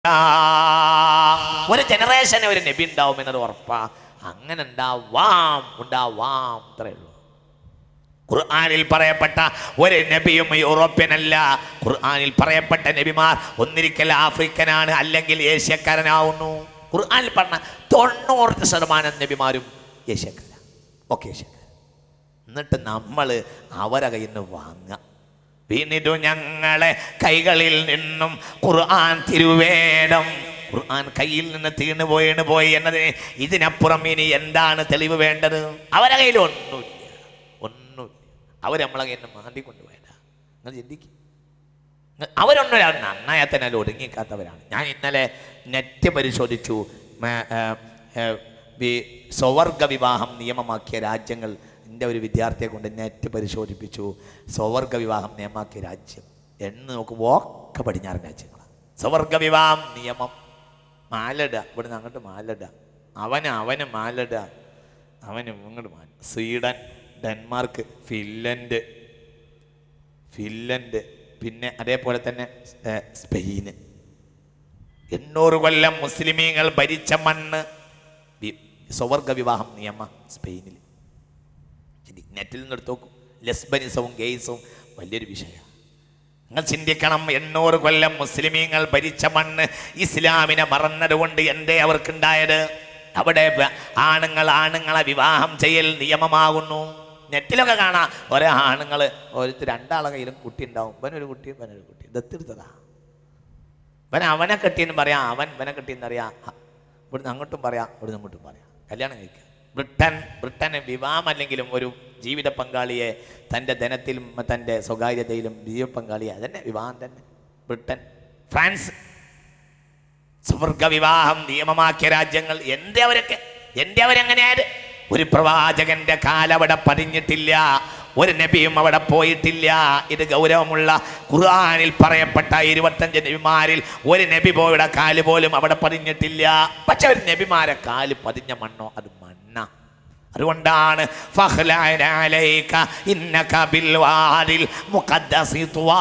ഒരു ജനറേഷന് ഒരു നബി ഉണ്ടാവും എന്നത് ഉറപ്പാ അങ്ങനെ ഉണ്ടാവാം ഉണ്ടാവാം അത്രേ ഉള്ളൂ ഖുർആനിൽ പറയപ്പെട്ട ഒരു നബിയും യൂറോപ്യൻ അല്ല ഖുർആനിൽ പറയപ്പെട്ട നബിമാർ ഒന്നിരിക്കൽ ആഫ്രിക്കനാണ് അല്ലെങ്കിൽ ഏഷ്യക്കാരനാവുന്നു ഖുർആനിൽ പറഞ്ഞ തൊണ്ണൂറ് ശതമാനം നബിമാരും ഏഷ്യക്കാരാണ് ഓക്കെ ഏഷ്യക്കാർ എന്നിട്ട് നമ്മൾ അവരെ കയ്യിൽ നിന്ന് വാങ്ങാം പിന്നിട്ടു ഞങ്ങളെ കൈകളിൽ നിന്നും ഖുർആൻ തിരുവേദം ഖുർആൻ കയ്യിൽ നിന്ന് തീർന്നു പോയിണ് പോയി എന്നതിന് ഇതിനപ്പുറം ഇനി എന്താണ് തെളിവ് വേണ്ടത് അവരെ കയ്യിൽ ഒന്നുമില്ല ഒന്നുമില്ല അവർ നമ്മളെ കയ്യിൽ നിന്ന് മാന്തി കൊണ്ടുപോയതാ നിങ്ങൾ ചിന്തിക്കും അവരൊന്നും നന്നായി തന്നെ ഒടുങ്ങിക്കാത്തവരാണ് ഞാൻ ഇന്നലെ നെറ്റ് പരിശോധിച്ചു മ- ഏ, ഏ, വി- സ്വവർഗ വിവാഹം നിയമമാക്കിയ രാജ്യങ്ങൾ എൻ്റെ ഒരു വിദ്യാർത്ഥിയെ കൊണ്ട് നെറ്റ് പരിശോധിപ്പിച്ചു സ്വവർഗ വിവാഹം നിയമമാക്കിയ രാജ്യം എന്ന് നോക്കുമ്പോൾ ഒക്കെ പടിഞ്ഞാറൻ രാജ്യങ്ങളാണ് സ്വവർഗ വിവാഹം നിയമം മാലട ഇവിടുന്ന് അങ്ങോട്ട് മാലട അവന് അവന് മാലട അവന് ഇങ്ങോട്ട് മാല സ്വീഡൻ ഡെൻമാർക്ക് ഫിൻലൻഡ് ഫിൻലൻഡ് പിന്നെ അതേപോലെ തന്നെ ഏ, സ്പെയിന് എണ്ണൂറ് കൊല്ലം മുസ്ലിമീങ്ങൾ ഭരിച്ച മണ്ണ് വി- സ്വവർഗ വിവാഹം നിയമ സ്പെയിനിൽ ഇനി നെറ്റിൽ നിന്ന് എടുത്ത് നോക്കും ലെസ്ബനിസവും ഗെയ്സവും വലിയൊരു വിഷയമാണ് നിങ്ങൾ ചിന്തിക്കണം എണ്ണൂറ് കൊല്ലം മുസ്ലിമീങ്ങൾ ഭരിച്ച മണ്ണ് ഇസ്ലാമിനെ മറന്നതുകൊണ്ട് എന്തേ അവർക്കുണ്ടായത് അവിടെ വ- ആണുങ്ങൾ ആണുങ്ങളെ വിവാഹം ചെയ്യൽ നിയമമാകുന്നു നെറ്റിലൊക്കെ കാണാം ഒരേ ആണുങ്ങൾ ഒരുത്ത് രണ്ടാളെ കയ്യിലും കുട്ടി ഉണ്ടാവും ഇവനൊരു കുട്ടി ഇവനൊരു കുട്ടി ദത്തെടുത്തതാ ഇവൻ അവനെ കെട്ടിയെന്ന് പറയാം അവൻ ഇവനെ കെട്ടിയെന്ന് അറിയാം ഹ, ഇവിടുന്ന് അങ്ങോട്ടും പറയാം ഇവിടുന്ന് അങ്ങോട്ടും പറയാം കല്യാണം കഴിക്കുക ബ്രിട്ടൻ ബ്രിട്ടന് വിവാഹം അല്ലെങ്കിലും ഒരു ജീവിത പങ്കാളിയെ തൻ്റെ ധനത്തിലും തൻ്റെ സ്വകാര്യതയിലും ജീവിത പങ്കാളിയെ അതന്നെ വിവാഹം തന്നെ ബ്രിട്ടൻ ഫ്രാൻസ് സ്വർഗ വിവാഹം നിയമമാക്കിയ രാജ്യങ്ങൾ എൻ്റെ അവരൊക്കെ എൻ്റെ അവരെങ്ങനെയായത് ഒരു പ്രവാചകന്റെ കാലവിടെ പതിഞ്ഞിട്ടില്ല ഒരു നബിയും അവിടെ പോയിട്ടില്ല ഇത് ഗൗരവമുള്ള ഖുർആനിൽ പറയപ്പെട്ട ഇരുപത്തഞ്ച് നബിമാരിൽ ഒരു നബി പോയുടെ കാല് പോലും അവിടെ പതിഞ്ഞിട്ടില്ല പക്ഷെ ഒരു നബിമാരെ കാല് പതിഞ്ഞ മണ്ണോ അത് മണ്ണ അതുകൊണ്ടാണ് ഫഖ്ലഅന അലൈക ഇന്നക ബിൽ വാദിൽ മുഖദ്ദസി തുവാ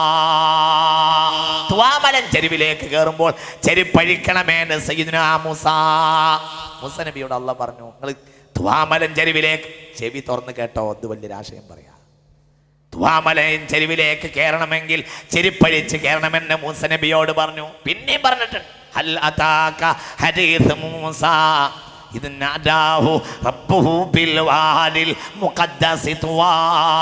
തുവാമലൻ ചെരുവിലേക്ക് കയറുമ്പോൾ ചെരുപ്പഴിക്കണമെന്ന് സയ്യിദുനാ മൂസ മൂസ നബിയോട് അല്ല പറഞ്ഞു നിങ്ങൾ തുവാമലൻ ചെരുവിലേക്ക് ചെവി തുറന്ന് കേട്ടോ അത് വലിയൊരു ആശയം പറയാം തുവാമലൻ ചെരുവിലേക്ക് കയറണമെങ്കിൽ ചെരുപ്പഴിച്ച് കയറണമെന്ന് മൂസ നബിയോട് പറഞ്ഞു പിന്നെയും പറഞ്ഞിട്ടുണ്ട് ഹൽ അതാക ഹദീസ് മൂസ ഇത് നാദാഹു റബ്ബുഹു ബിൽ വാദിൽ മുഖദ്ദസി തുവാ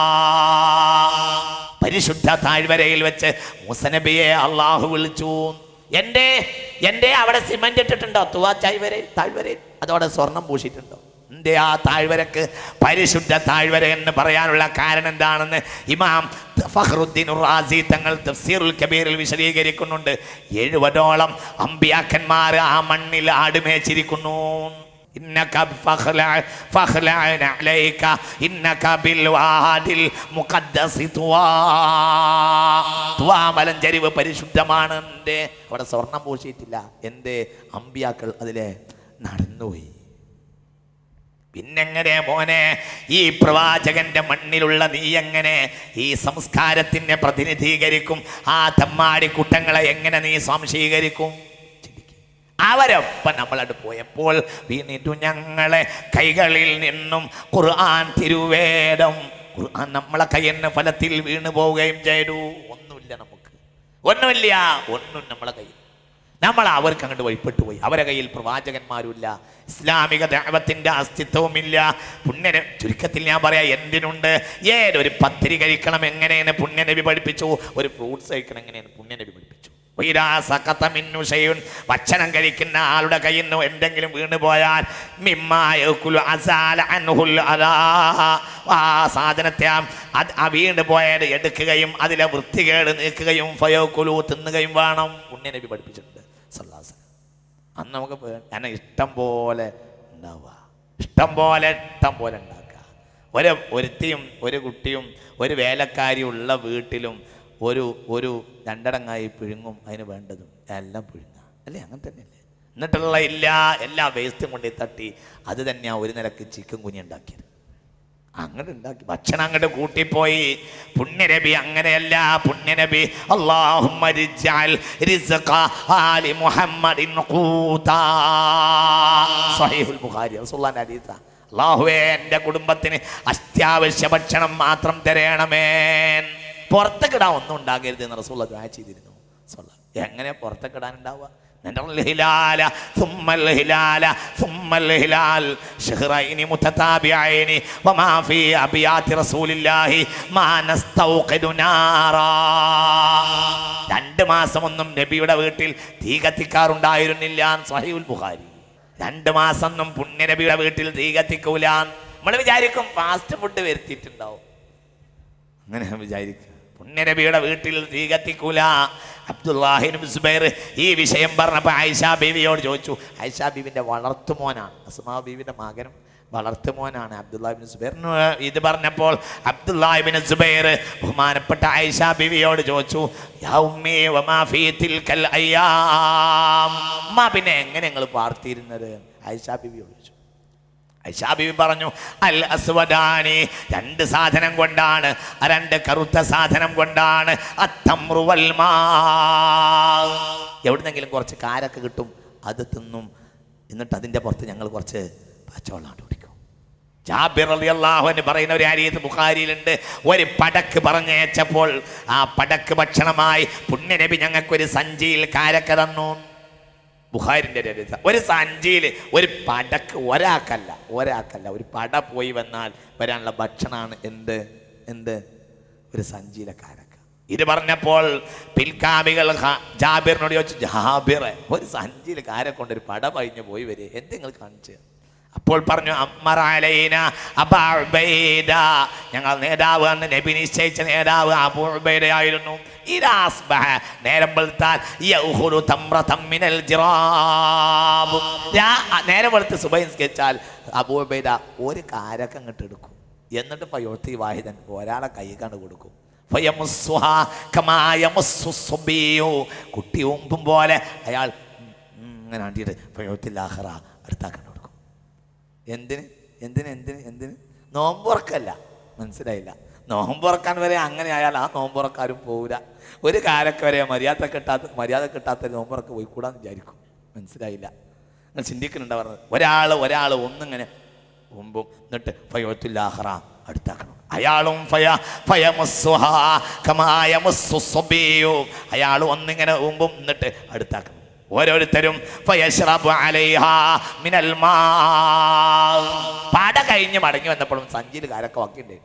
പരിശുദ്ധ താഴ്വരയിൽ വെച്ച് മൂസ നബിയെ അള്ളാഹു വിളിച്ചു എൻ്റെ എൻ്റെ അവിടെ സിമന്റ് ഇട്ടിട്ടുണ്ടോ തുവാ താഴ്വരയിൽ താഴ്വരയിൽ അതോടെ സ്വർണം പൂശിയിട്ടുണ്ടോ എൻ്റെ ആ താഴ്വരക്ക് പരിശുദ്ധ താഴ്വര എന്ന് പറയാനുള്ള കാരണം എന്താണെന്ന് ഇമാം ഫഹ്റുദ്ദീൻ റാസി തങ്ങൾ തഫ്സീറുൽ കബീറിൽ വിശദീകരിക്കുന്നുണ്ട് എഴുപതോളം അമ്പിയാക്കന്മാർ ആ മണ്ണിൽ ആടുമേച്ചിരിക്കുന്നു إنك فخلع فخلع عليك إنك بالوادي المقدس طوى طوى മലഞ്ചരിവ് പരിശുദ്ധമാണ് എൻ്റെ അവിടെ സ്വർണം പൂശിയിട്ടില്ല എൻ്റെ അമ്പിയാക്കൾ അതിലെ നടന്നുപോയി പിന്നെങ്ങനെ മോനെ ഈ പ്രവാചകന്റെ മണ്ണിലുള്ള നീ എങ്ങനെ ഈ സംസ്കാരത്തിനെ പ്രതിനിധീകരിക്കും ആ തമ്മാടി കുട്ടങ്ങളെ എങ്ങനെ നീ സ്വാംശീകരിക്കും ചിന്തിക്ക്. അവരൊപ്പം നമ്മളത് പോയപ്പോൾ വീണിട്ടു ഞങ്ങളെ കൈകളിൽ നിന്നും ഖുർആൻ തിരുവേദം ഖുർആൻ നമ്മളെ കയ്യെന്ന് ഫലത്തിൽ വീണു പോവുകയും ചെയ്തു ഒന്നുമില്ല നമുക്ക് ഒന്നുമില്ല ഒന്നും നമ്മളെ കയ്യിൽ നമ്മൾ അവർക്ക് അങ്ങോട്ട് വഴിപ്പെട്ടു പോയി അവരെ കയ്യിൽ പ്രവാചകന്മാരുമില്ല ഇസ്ലാമിക ദൈവത്തിന്റെ അസ്തിത്വവുമില്ല പുണ്യന് ചുരുക്കത്തിൽ ഞാൻ പറയാം എന്തിനുണ്ട് ഏതൊരു പത്തിരി കഴിക്കണം എങ്ങനെയാണ് പുണ്യനബി പഠിപ്പിച്ചു ഒരു ഫ്രൂട്ട്സ് കഴിക്കണം എങ്ങനെയാണ് പുണ്യനബി പഠിപ്പിച്ചു വൈരാ സഖത മിന്നു ശൈഉൻ. ഭക്ഷണം കഴിക്കുന്ന ആളുടെ കയ്യിൽ നിന്ന് എന്തെങ്കിലും വീണു പോയാൽ മിമ്മായക്കുലു അസാല അൻഹുൽ അദാ. ആ സാധനത്തെ ആ- അത് ആ വീണ് പോയത് എടുക്കുകയും അതിലെ വൃത്തികേട് നീക്കുകയും ഫയോക്കുലു തിന്നുകയും വേണം പുണ്യനബി പഠിപ്പിച്ചിട്ടുണ്ട് സല്ലാസ് അന്ന് നമുക്ക് വേ- എന്നെ ഇഷ്ടം പോലെ ഉണ്ടാവുക ഇഷ്ടം പോലെ ഇഷ്ടം പോലെ ഉണ്ടാക്കുക ഒരു ഒരുത്തിയും ഒരു കുട്ടിയും ഒരു വേലക്കാരിയും ഉള്ള വീട്ടിലും ഒരു ഒരു രണ്ടടങ്ങായി പിഴുങ്ങും അതിന് വേണ്ടതും എല്ലാം പിഴുങ്ങുക അല്ലേ അങ്ങനെ തന്നെയല്ലേ എന്നിട്ടുള്ള എല്ലാ എല്ലാ വേസ്റ്റും കൊണ്ടേ തട്ടി അത് തന്നെയാണ് ഒരു നിലക്ക് ചിക്കൻ കുഞ്ഞി ഉണ്ടാക്കിയത് അങ്ങോട്ട് ഉണ്ടാക്കി ഭക്ഷണം അങ്ങോട്ട് കൂട്ടിപ്പോയി പുണ്യനബി അങ്ങനെയല്ല പുണ്യനബി അല്ലാഹുമ്മ റിജ്അൽ റിസ്ഖ ആലി മുഹമ്മദിൻ ഖൂതാ സ്വഹീഹുൽ ബുഖാരി റസൂലുള്ളാഹിന്റെ ഹദീസാ അല്ലാഹുവേ എൻ്റെ കുടുംബത്തിന് അത്യാവശ്യ ഭക്ഷണം മാത്രം തരയണമേ പുറത്തേക്കിടാൻ ഒന്നും ഉണ്ടാകരുത് എന്ന് റസൂള്ള ദുആ ചെയ്തിരുന്നു സ്വല്ല. എങ്ങനെ പുറത്തേക്കിടാൻ ഉണ്ടാവുക نذر الهلال ثم الهلال ثم الهلال شهرين متتابعين وما في أبيات رسول الله ما نستوقد نارا രണ്ട് മാസമൊന്നും നബിയുടെ വീട്ടിൽ തീ കത്തിക്കാറുണ്ടായിരുന്നില്ല സഹീഉൽ ബുഖാരി രണ്ട് മാസം ഒന്നും പുണ്യ നബിയുടെ വീട്ടിൽ തീ കത്തിക്കൂല നമ്മൾ വിചാരിക്കും ഫാസ്റ്റ് ഫുഡ് വരുത്തിയിട്ടുണ്ടാവും അങ്ങനെ വിചാരിക്കുക പുണ്യനബിയുടെ വീട്ടിൽ തീ കത്തിക്കൂല അബ്ദുല്ലാഹിനും സുബൈർ ഈ വിഷയം പറഞ്ഞപ്പോൾ ആയിഷ ബീവിയോട് ചോദിച്ചു ആയിഷ ബീവിന്റെ വളർത്തുമോനാണ് അസ്മാ ബീവിന്റെ മകനും വളർത്തുമോനാണ് അബ്ദുല്ലാഹിബിൻ സുബൈറിന് ഇത് പറഞ്ഞപ്പോൾ അബ്ദുല്ലാഹിബിൻ സുബൈർ ബഹുമാനപ്പെട്ട ആയിഷ ബീവിയോട് ചോദിച്ചു യാ ഉമ്മീ വമാ ഫീ തിൽക്കൽ അയ്യാം ഉമ്മ പിന്നെ എങ്ങനെ നിങ്ങൾ പാർത്തിരുന്നത് ആയിഷ ബീവിയോട് ചോദിച്ചു ഐഷാബിബി പറഞ്ഞു അൽ അസ്വദാനി രണ്ട് സാധനം കൊണ്ടാണ് ആ രണ്ട് കറുത്ത സാധനം കൊണ്ടാണ് അത്തമ്രുവൽ മാ എവിടുന്നെങ്കിലും കുറച്ച് കാരൊക്കെ കിട്ടും അത് തിന്നും എന്നിട്ട് അതിൻ്റെ പുറത്ത് ഞങ്ങൾ കുറച്ച് പച്ചവെള്ളം കുടിക്കും ജാബിർ റളിയല്ലാഹു അൻഹു പറയുന്ന ഒരു ഹദീസ് ബുഖാരിയിലുണ്ട് ഒരു പടക്ക് പറഞ്ഞയച്ചപ്പോൾ ആ പടക്ക് ഭക്ഷണമായി പുണ്യനബി ഞങ്ങൾക്കൊരു സഞ്ചിയിൽ കാരക്ക തന്നു ബുഹാരിന്റെ രചിത ഒരു സഞ്ചിയിൽ ഒരു പടക്ക് ഒരാൾക്കല്ല ഒരാൾക്കല്ല ഒരു പട പോയി വന്നാൽ വരാനുള്ള ഭക്ഷണമാണ് എന്ത് എന്ത് ഒരു സഞ്ചിയിലെ കാരക്ക ഇത് പറഞ്ഞപ്പോൾ പിൽക്കാമികൾ ഹ- ജാബിറിനോട് ചോദിച്ചു ജാബിറെ ഒരു സഞ്ചിയിൽ കാരക്കൊണ്ട് ഒരു പട പഴിഞ്ഞ് പോയി വരെ എന്ത് നിങ്ങൾ കാണിച്ചു അപ്പോൾ പറഞ്ഞു അമ്മറലൈന അബുബൈദ ഞങ്ങൾ നേതാവ് അന്ന് നബി നിശ്ചയിച്ച നേതാവ് അബുബൈദയായിരുന്നു ഇരാസ്ബഹ നേരം വെളുത്താൽ യൗഹുറു തമ്രതം മിനൽ ജിറാബ് രാ- നേരം വെളുത്ത് സുബൈ നിസ്കരിച്ചാൽ അബൂബൈദ ഒരു കാരക്ക അങ്ങോട്ട് എടുക്കും എന്നിട്ട് ഫയോത്തി വാഹിദൻ ഒരാളെ കൈ കണ്ട് കൊടുക്കും ഫയമുസ്സുഹാ കമാ യമുസ്സു സുബ്ബിയു. കുട്ടി ഉമ്പും പോലെ അയാൾ ഉം, ഉം, ഇങ്ങനെ ആണ്ടിയിട്ട് ഫയോത്തില്ലാഹറ അടുത്താക്കണ്ട് കൊടുക്കും എന്തിന് എന്തിന് എന്തിന് എന്തിന് നോമ്പുറക്കല്ല മനസ്സിലായില്ല നോമ്പുറക്കാൻ വരെ അങ്ങനെ ആയാൽ ആ നോമ്പുറക്കാരും പോവില്ല ഒരു കാലൊക്കെ വരെ മര്യാദ കിട്ടാത്ത മര്യാദ കിട്ടാത്ത നോമ്പുറക്ക് പോയി കൂടാന്ന് വിചാരിക്കും മനസ്സിലായില്ല നിങ്ങൾ ചിന്തിക്കുന്നുണ്ടാ പറഞ്ഞത് ഒരാൾ ഒരാൾ ഒന്നിങ്ങനെ മുമ്പും എന്നിട്ട് ഫയോത്തുല്ലാഹറ അടുത്താക്കണം അയാളും ഫയ ഫയമസ്സുഹാ കമായമസ്സു സ്വബിയു അയാൾ ഒന്നിങ്ങനെ മുമ്പും എന്നിട്ട് അടുത്താക്കണം ഓരോരുത്തരും ഫയശ്റബു അലൈഹാ മിനൽ മാ പട കഴിഞ്ഞ് മടങ്ങി വന്നപ്പോഴും സഞ്ചിയിൽ കാരൊക്കെ വാക്കിണ്ടായിരുന്നു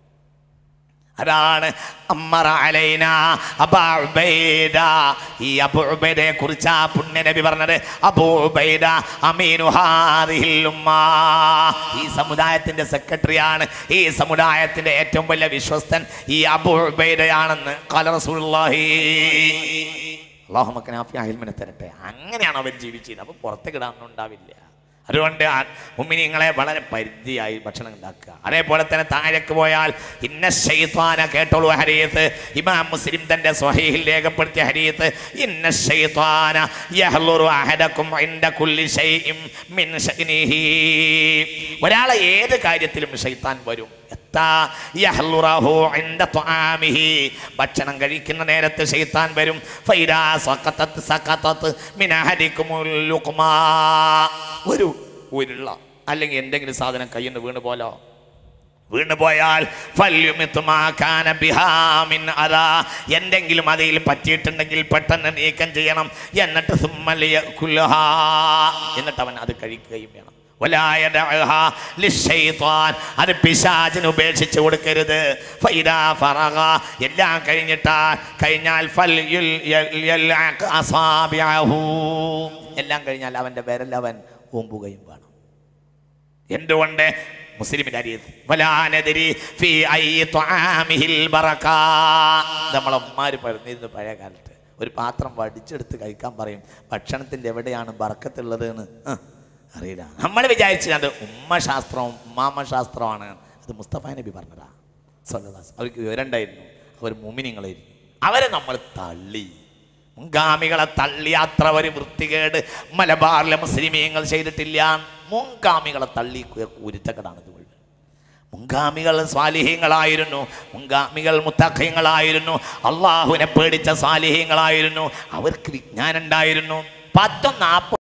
അതാണ് അമ്മറ അലൈന അബൂബൈദ ഈ അബൂബൈദയെ കുറിച്ച് ആ പുണ്യ നബി പറഞ്ഞത് അബൂബൈദ അമീനു ഹാദിഹിൽ ഉമ്മ ഈ സമുദായത്തിന്റെ സെക്രട്ടറിയാണ് ഈ സമുദായത്തിന്റെ ഏറ്റവും വലിയ വിശ്വസ്തൻ ഈ അബൂബൈദയാണെന്ന് ഖാല റസൂലുള്ളാഹി അള്ളാഹു മക്കനെ ആഫിയാഹിൽമിനെ തരട്ടെ അങ്ങനെയാണ് അവൻ ജീവിച്ചത് അപ്പോൾ പുറത്തേക്ക് ഇടാനൊന്നും ഉണ്ടാവില്ല അതുകൊണ്ട് ഉമ്മിനിങ്ങളെ വളരെ പരിധിയായി ഭക്ഷണം ഉണ്ടാക്കുക അതേപോലെ തന്നെ താഴേക്ക് പോയാൽ ഇന്ന ശൈത്വാന കേട്ടോളൂ ഹരീത്ത് ഇമാം മുസ്ലിം തന്റെ സ്വഹീഹിൽ രേഖപ്പെടുത്തിയ ഹരീത്ത് ഇന്ന ശൈത്വാന യഹ്ലുറു അഹദക്കും ഇൻദ കുല്ലി ശൈഇം മിൻ ശഅ്നിഹി ഒരാളെ ഏത് കാര്യത്തിലും ശൈത്താൻ വരും എത്താ യഹ്ലുറഹു ഇൻദ തുആമിഹി ഭക്ഷണം കഴിക്കുന്ന നേരത്ത് ശൈത്താൻ വരും ഫൈദാ സഖതത് സഖതത് മിൻ അഹദിക്കുമുൽ ലുഖ്മാ ഒരു ഉരുള അല്ലെങ്കിൽ എന്തെങ്കിലും സാധനം കയ്യിൽ നിന്ന് വീണ് പോലോ വീണ് പോയാൽ ഫല്യുമിത്ത് മാ കാന ബിഹാ മിൻ അദാ. എന്തെങ്കിലും അതിൽ പറ്റിയിട്ടുണ്ടെങ്കിൽ പെട്ടെന്ന് നീക്കം ചെയ്യണം എന്നിട്ട് സുമ്മൽ യഅ്കുലുഹാ. എന്നിട്ട് അവൻ അത് കഴിക്കുകയും വേണം വലാ യദഅഹാ ലിശ്ശൈത്വാൻ. അത് പിശാചിന് ഉപേക്ഷിച്ച് കൊടുക്കരുത് ഫൈദാ ഫറഗ. എല്ലാം കഴിഞ്ഞിട്ടാ കഴിഞ്ഞാൽ ഫൽ യുൽ യൽ യൽഅഖ് അസാബിഅഹു. എല്ലാം കഴിഞ്ഞാൽ അവന്റെ വിരൽ അവൻ ഊമ്പുകയും വേണം എന്തുകൊണ്ട് മുസ്ലിമിന്റെ അരിയത്ത് വലാനതിരി ഫീ ഐ ത്വാമിഹിൽ ബറക നമ്മളെ ഉമ്മാര് പറഞ്ഞിരുന്നു പഴയ കാലത്ത് ഒരു പാത്രം വടിച്ചെടുത്ത് കഴിക്കാൻ പറയും ഭക്ഷണത്തിന്റെ എവിടെയാണ് ബറക്കത്തുള്ളത് എന്ന് ആ, അറിയില്ല നമ്മൾ വിചാരിച്ചത് അത് ഉമ്മ ശാസ്ത്രവും ഉമ്മാമ ശാസ്ത്രമാണ് അത് മുസ്തഫ നബി പറഞ്ഞതാ സല്ലല്ലാഹു അവർക്ക് വിവരണ്ടായിരുന്നു അവർ മുമിനിങ്ങളായിരുന്നു അവരെ നമ്മൾ തള്ളി മുൻഗാമികളെ തള്ളി അത്ര ഒരു വൃത്തികേട് മലബാറിലെ മുസ്ലിമീങ്ങൾ ചെയ്തിട്ടില്ല മുൻഗാമികളെ തള്ളി കുരുത്തക്കടാണ് ഇത് മുഴുവൻ മുൻഗാമികൾ സ്വാലിഹ്യങ്ങളായിരുന്നു മുൻഗാമികൾ മുത്തഖ്യങ്ങളായിരുന്നു അള്ളാഹുവിനെ പേടിച്ച സ്വാലിഹ്യങ്ങളായിരുന്നു അവർക്ക് വിജ്ഞാനം ഉണ്ടായിരുന്നു പത്തും നാൽപ്പത്